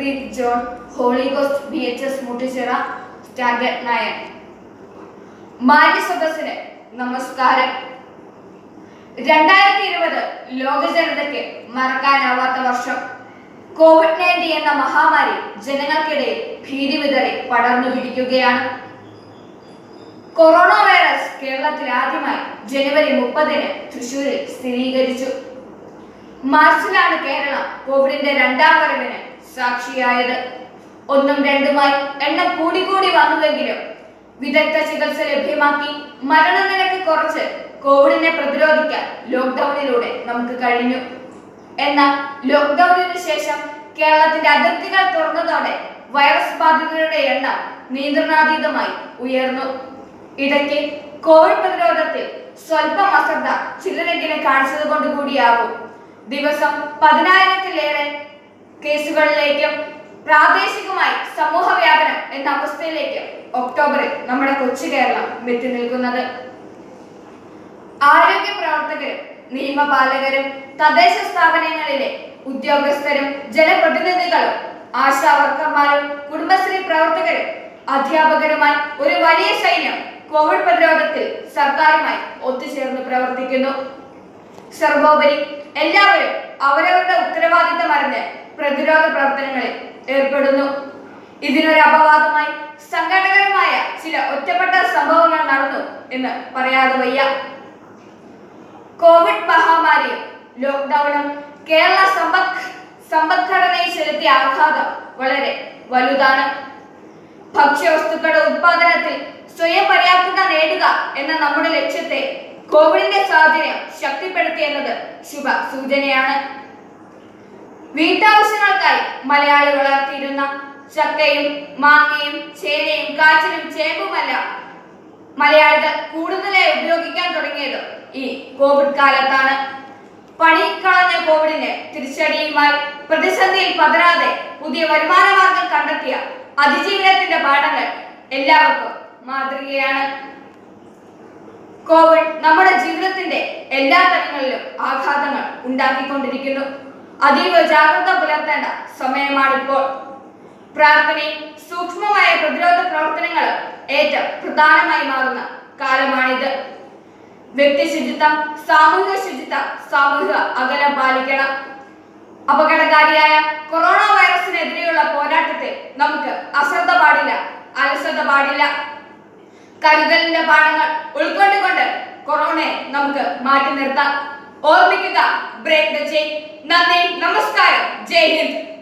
Preet John Holy Ghost B H S Muttichira standard nine മാന്യ സദസ്സിന് നമസ്കാരം രണ്ടായിരത്തി ഇരുപത് ലോക ജനതയ്ക്ക് മറക്കാനാവാത്ത വർഷം കോവിഡ് നയൻറ്റീൻ എന്ന മഹാമാരി ജനങ്ങൾക്കിടയിൽ ഭീതി വിതറി പടർന്നു പിടിക്കുകയാണ് കൊറോണ വൈറസ് കേരളത്തിൽ ആദ്യമായി ജനുവരി മുപ്പതിന് തൃശൂരിൽ സ്ഥിരീകരിച്ചു മാർച്ചിലാണ് കേരളം കോവിഡിന്റെ രണ്ടാം വരവിന് സാക്ഷിയായത് ഒന്നും രണ്ടുമായി എണ്ണം കൂടിക്കൂടി വന്നുവെങ്കിലും വിദഗ്ധ ചികിത്സ ലഭ്യമാക്കി മരണനിരക്ക് കുറച്ച് കോവിഡിനെ പ്രതിരോധിക്കാൻ ലോക്ക്ഡൌണിലൂടെ നമുക്ക് കഴിഞ്ഞു എന്നാൽ ലോക്ക്ഡൌണിന് ശേഷം കേരളത്തിന്റെ അതിർത്തികൾ തുറന്നതോടെ വൈറസ് ബാധിതരുടെ എണ്ണം നിയന്ത്രണാതീതമായി ഉയർന്നു ഇടയ്ക്ക് കോവിഡ് പ്രതിരോധത്തിൽ സ്വല്പം അശ്രദ്ധ ചിലരെങ്കിലും കാണിച്ചത് കൊണ്ട് കൂടിയാകും ദിവസം പതിനായിരത്തിലേറെ കേസുകളിലേക്കും പ്രാദേശികമായി സമൂഹ വ്യാപനം എന്ന അവസ്ഥയിലേക്ക് ഒക്ടോബറിൽ നമ്മുടെ കൊച്ചു കേരളം എത്തി നിൽക്കുന്നത് ആരോഗ്യ പ്രവർത്തകരും നിയമപാലകരും തദ്ദേശ സ്ഥാപനങ്ങളിലെ ഉദ്യോഗസ്ഥരും ജനപ്രതിനിധികളും ആശാ വർക്കർമാരും കുടുംബശ്രീ പ്രവർത്തകരും അധ്യാപകരുമായി ഒരു വലിയ സൈന്യം കോവിഡ് പ്രതിരോധത്തിൽ സർക്കാരുമായി ഒത്തുചേർന്ന് പ്രവർത്തിക്കുന്നു സർവോപരി എല്ലാവരും അവരവരുടെ ഉത്തരവാദിത്തം അറിഞ്ഞ് പ്രതിരോധ പ്രവർത്തനങ്ങളിൽ ഏർപ്പെടുന്നു ഇതിനൊരു അപവാദമായി സങ്കടകരമായ ചില ഒറ്റപ്പെട്ട സംഭവങ്ങൾ നടന്നു എന്ന് പറയാതെ വയ്യ കോവിഡ് മഹാമാരിയും ലോക്ക്ഡൌണും കേരള സമ്പദ് സമ്പദ്ഘടനയിൽ ചെലുത്തിയ ആഘാതം വളരെ വലുതാണ് ഭക്ഷ്യവസ്തുക്കളുടെ ഉത്പാദനത്തിൽ സ്വയം പര്യാപ്തത നേടുക എന്ന നമ്മുടെ ലക്ഷ്യത്തെ കോവിഡിന്റെ സാഹചര്യം ശക്തിപ്പെടുത്തി എന്നത് ശുഭ സൂചനയാണ് വീട്ടാവശ്യങ്ങൾക്കായി മലയാളി വളർത്തിയിരുന്ന ചക്കയും മാങ്ങയും ചേനയും കാച്ചിലും ചേമ്പുമെല്ലാം മലയാളികൾ കൂടുതലായി ഉപയോഗിക്കാൻ തുടങ്ങിയത് ഈ കോവിഡ് കാലത്താണ് പണി കളഞ്ഞ കോവിഡിന് തിരിച്ചടിയുമായി പ്രതിസന്ധിയിൽ പതരാതെ പുതിയ വരുമാന മാർഗം കണ്ടെത്തിയ അതിജീവനത്തിന്റെ പാഠങ്ങൾ എല്ലാവർക്കും മാതൃകയാണ് കോവിഡ് നമ്മുടെ ജീവിതത്തിന്റെ എല്ലാ തലങ്ങളിലും ആഘാതങ്ങൾ ഉണ്ടാക്കിക്കൊണ്ടിരിക്കുന്നു അതീവ ജാഗ്രത പുലർത്തേണ്ട സമയമാണിപ്പോൾ പ്രാർത്ഥനയും സൂക്ഷ്മമായ പ്രതിരോധ പ്രവർത്തനങ്ങളും ഏറ്റവും പ്രധാനമായി മാറുന്ന കാലമാണിത് വ്യക്തി ശുചിത്വം സാമൂഹിക ശുചിത്വം സാമൂഹിക അകലം പാലിക്കണം അപകടകാരിയായ കൊറോണ വൈറസിനെതിരെയുള്ള പോരാട്ടത്തിൽ നമുക്ക് അശ്രദ്ധ പാടില്ല അലസത പാടില്ല കരുതലിന്റെ പാഠങ്ങൾ ഉൾക്കൊണ്ടുകൊണ്ട് കൊറോണയെ നമുക്ക് മാറ്റി നിർത്താം ഓർമ്മിക്കുക ബ്രേക്ക് ദ ചെയിൻ നന്ദി നമസ്കാരം ജയ് ഹിന്ദ്